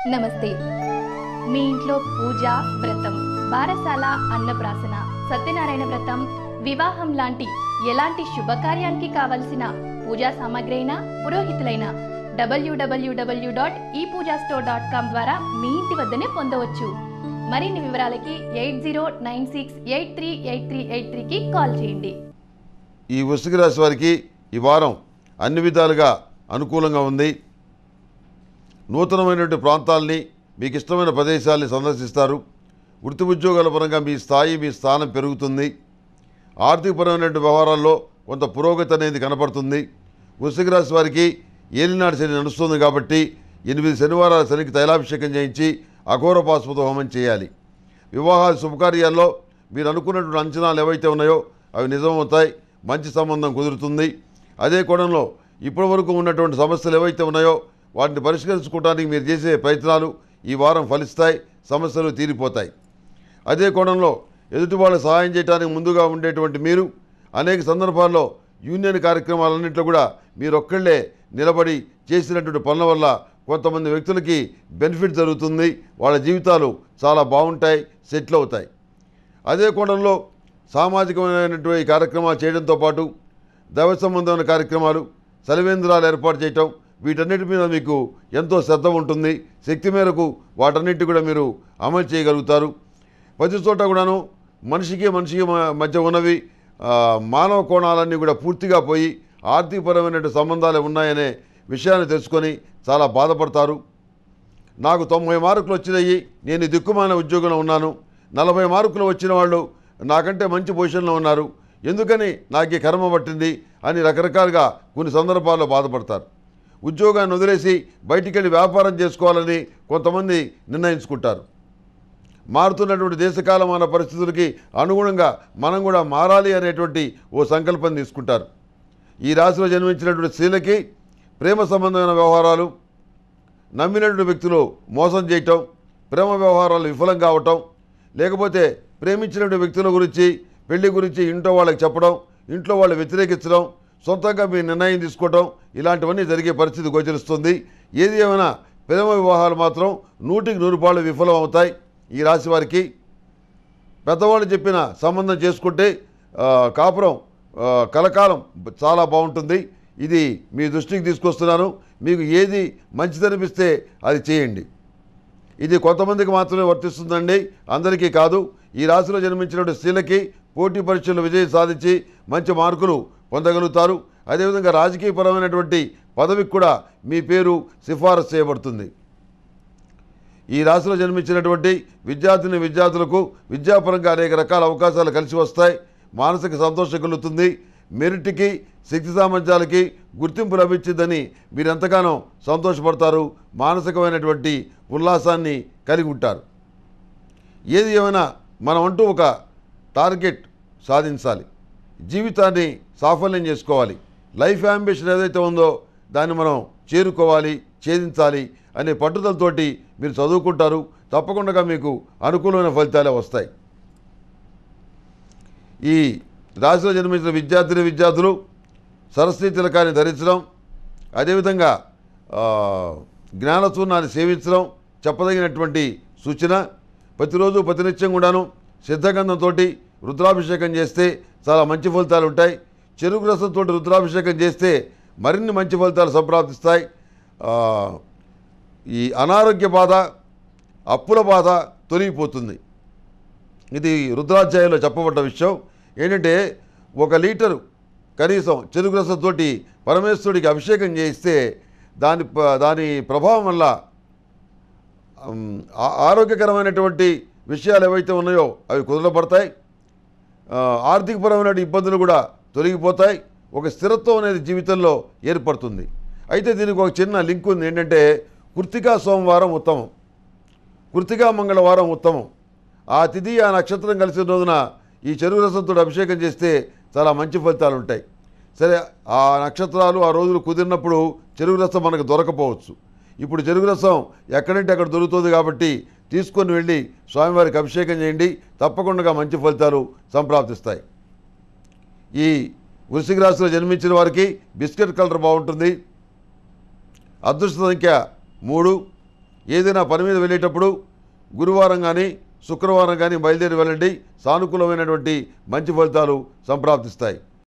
నమస్తే మీ ఇంట్లో పూజ వ్రతం బారసాల అన్నప్రాసన సత్యనారాయణ వ్రతం వివాహం లాంటి ఎలాంటి శుభకార్యానికి కావలసిన పూజా సామాగ్రి అయినా పురోహితులైన డబ్ల్యూడబ్ల్యూడబ్ల్యూ డాట్ ఈ పూజా స్టోర్ డాట్ కామ్ ద్వారా మీ ఇంటి వద్దనే పొందవచ్చు మరిన్ని వివరాలకి eight zero nine six eight three eight three eight త్రీకి కాల్ చేయండి ఈ వృశ్చిక రాశి వారికి ఈ వారం అన్ని విధాలుగా అనుకూలంగా ఉంది నూతనమైనటువంటి ప్రాంతాల్ని మీకు ఇష్టమైన ప్రదేశాల్ని సందర్శిస్తారు వృత్తి ఉద్యోగాల పరంగా మీ స్థాయి మీ స్థానం పెరుగుతుంది ఆర్థికపరమైనటువంటి వ్యవహారాల్లో కొంత పురోగతి అనేది కనపడుతుంది వృశ్చిక రాశి వారికి ఏలినాడు శని నడుస్తుంది కాబట్టి ఎనిమిది శనివారాల శనికి తైలాభిషేకం చేయించి అఘోర పాశుపత హోమం చేయాలి వివాహాల శుభకార్యాల్లో మీరు అనుకున్నటువంటి అంచనాలు ఏవైతే ఉన్నాయో అవి నిజమవుతాయి మంచి సంబంధం కుదురుతుంది అదే కోణంలో ఇప్పటివరకు ఉన్నటువంటి సమస్యలు ఏవైతే ఉన్నాయో వాటిని పరిష్కరించుకోవడానికి మీరు చేసే ప్రయత్నాలు ఈ వారం ఫలిస్తాయి సమస్యలు తీరిపోతాయి అదే కోణంలో ఎదుటి వాళ్ళకి సహాయం చేయడానికి ముందుగా ఉండేటువంటి మీరు అనేక సందర్భాల్లో యూనియన్ కార్యక్రమాలన్నింటిలో కూడా మీరు ఒక్కళ్ళే నిలబడి చేసినటువంటి పనుల వల్ల కొంతమంది వ్యక్తులకి బెనిఫిట్ జరుగుతుంది వాళ్ళ జీవితాలు చాలా బాగుంటాయి సెటిల్ అవుతాయి అదే కోణంలో సామాజికమైనటువంటి కార్యక్రమాలు చేయడంతో పాటు దైవ సంబంధమైన కార్యక్రమాలు సలివేంద్రాలు ఏర్పాటు చేయటం వీటన్నిటి మీద మీకు ఎంతో శ్రద్ధ ఉంటుంది శక్తి మేరకు వాటన్నిటి కూడా మీరు అమలు చేయగలుగుతారు ప్రతి చోట కూడాను మనిషికి మనిషికి మ- మధ్య ఉన్నవి ఆ, మానవ కోణాలన్నీ కూడా పూర్తిగా పోయి ఆర్థికపరమైనటువంటి సంబంధాలు ఉన్నాయనే విషయాన్ని తెలుసుకొని చాలా బాధపడతారు నాకు తొంభై మార్కులు వచ్చినాయి నేను ఈ దిక్కుమాన ఉద్యోగంలో ఉన్నాను నలభై మార్కులు వచ్చిన వాళ్ళు నాకంటే మంచి పొజిషన్లో ఉన్నారు ఎందుకని నాకు ఈ కర్మ పట్టింది అని రకరకాలుగా కొన్ని సందర్భాల్లో బాధపడతారు ఉద్యోగాన్ని వదిలేసి బయటికి వెళ్ళి వ్యాపారం చేసుకోవాలని కొంతమంది నిర్ణయించుకుంటారు మారుతున్నటువంటి దేశకాలమాన పరిస్థితులకి అనుగుణంగా మనం కూడా మారాలి అనేటువంటి ఓ సంకల్పం తీసుకుంటారు ఈ రాశిలో జన్మించినటువంటి స్త్రీలకి ప్రేమ సంబంధమైన వ్యవహారాలు నమ్మినటువంటి వ్యక్తులు మోసం చేయటం ప్రేమ వ్యవహారాలు విఫలం కావటం లేకపోతే ప్రేమించినటువంటి వ్యక్తుల గురించి పెళ్లి గురించి ఇంట్లో వాళ్ళకి చెప్పడం ఇంట్లో వాళ్ళు వ్యతిరేకించడం సొంతంగా మీ నిర్ణయం తీసుకోవటం ఇలాంటివన్నీ జరిగే పరిస్థితి గోచరిస్తుంది ఏది ఏమైనా ప్రేమ వివాహాలు మాత్రం నూటికి నూరు పాళ్ళు విఫలం అవుతాయి ఈ రాశి వారికి పెద్దవాళ్ళు చెప్పిన సంబంధం చేసుకుంటే ఆ, కాపురం ఆ, కలకాలం చాలా బాగుంటుంది ఇది మీ దృష్టికి తీసుకొస్తున్నాను మీకు ఏది మంచిదనిపిస్తే అది చేయండి ఇది కొంతమందికి మాత్రమే వర్తిస్తుందండి అందరికీ కాదు ఈ రాశిలో జన్మించినటువంటి స్త్రీలకి పోటీ పరీక్షల్లో విజయం సాధించి మంచి మార్కులు పొందగలుగుతారు అదేవిధంగా రాజకీయపరమైనటువంటి పదవికి కూడా మీ పేరు సిఫారసు చేయబడుతుంది ఈ రాశిలో జన్మించినటువంటి విద్యార్థిని విద్యార్థులకు విద్యాపరంగా అనేక రకాల అవకాశాలు కలిసి వస్తాయి మానసిక సంతోషం కలుగుతుంది మెరిట్కి శక్తి సామర్థ్యాలకి గుర్తింపు లభించిందని మీరు ఎంతగానో సంతోషపడతారు మానసికమైనటువంటి ఉల్లాసాన్ని కలిగి ఉంటారు ఏది ఏమైనా మనం అంటూ ఒక టార్గెట్ సాధించాలి జీవితాన్ని సాఫల్యం చేసుకోవాలి లైఫ్ అంబిషన్ ఏదైతే ఉందో దాన్ని మనం చేరుకోవాలి ఛేదించాలి అనే పట్టుదలతోటి మీరు చదువుకుంటారు తప్పకుండా మీకు అనుకూలమైన ఫలితాలే వస్తాయి ఈ రాశిలో జన్మించిన విద్యార్థిని విద్యార్థులు సరస్వతి తిలకాన్ని ధరించడం అదేవిధంగా ఆ, జ్ఞానచూర్ణాన్ని సేవించడం చెప్పదగినటువంటి సూచన ప్రతిరోజు ప్రతినిత్యం కూడాను సిద్ధగంధంతో రుద్రాభిషేకం చేస్తే చాలా మంచి ఫలితాలు ఉంటాయి చెరుకు రసంతో రుద్రాభిషేకం చేస్తే మరిన్ని మంచి ఫలితాలు సంప్రాప్తిస్తాయి ఆ, ఈ అనారోగ్య బాధ అప్పుల బాధ తొలగిపోతుంది ఇది రుద్రాధ్యాయంలో చెప్పబడ్డ విషయం ఏంటంటే ఒక లీటరు కనీసం చెరుకు రసంతోటి పరమేశ్వరుడికి అభిషేకం చేయిస్తే దాని ప- దాని ప్రభావం వల్ల ఉమ్, ఆ- ఆరోగ్యకరమైనటువంటి విషయాలు ఏవైతే ఉన్నాయో అవి కుదరపడతాయి ఆ, ఆర్థికపరమైన ఇబ్బందులు కూడా తొలగిపోతాయి ఒక స్థిరత్వం అనేది జీవితంలో ఏర్పడుతుంది అయితే దీనికి ఒక చిన్న లింక్ ఉంది ఏంటంటే కృతికా సోమవారం ఉత్తమం కృతికా మంగళవారం ఉత్తమం ఆ తిథి ఆ నక్షత్రం కలిసిన రోజున ఈ చెరువు రసంతో అభిషేకం చేస్తే చాలా మంచి ఫలితాలు ఉంటాయి సరే ఆ నక్షత్రాలు ఆ రోజులు కుదిరినప్పుడు చెరువు రసం మనకు దొరకపోవచ్చు ఇప్పుడు చెరుకు రసం ఎక్కడంటే అక్కడ దొరుకుతుంది కాబట్టి తీసుకొని వెళ్ళి స్వామివారికి అభిషేకం చేయండి తప్పకుండా మంచి ఫలితాలు సంప్రాప్తిస్తాయి ఈ వృశ్చిక రాశిలో జన్మించిన వారికి బిస్కెట్ కలర్ బాగుంటుంది అదృష్ట సంఖ్య మూడు ఏదైనా పని మీద వెళ్ళేటప్పుడు గురువారం కానీ శుక్రవారం కానీ బయలుదేరి వెళ్ళండి సానుకూలమైనటువంటి మంచి ఫలితాలు సంప్రాప్తిస్తాయి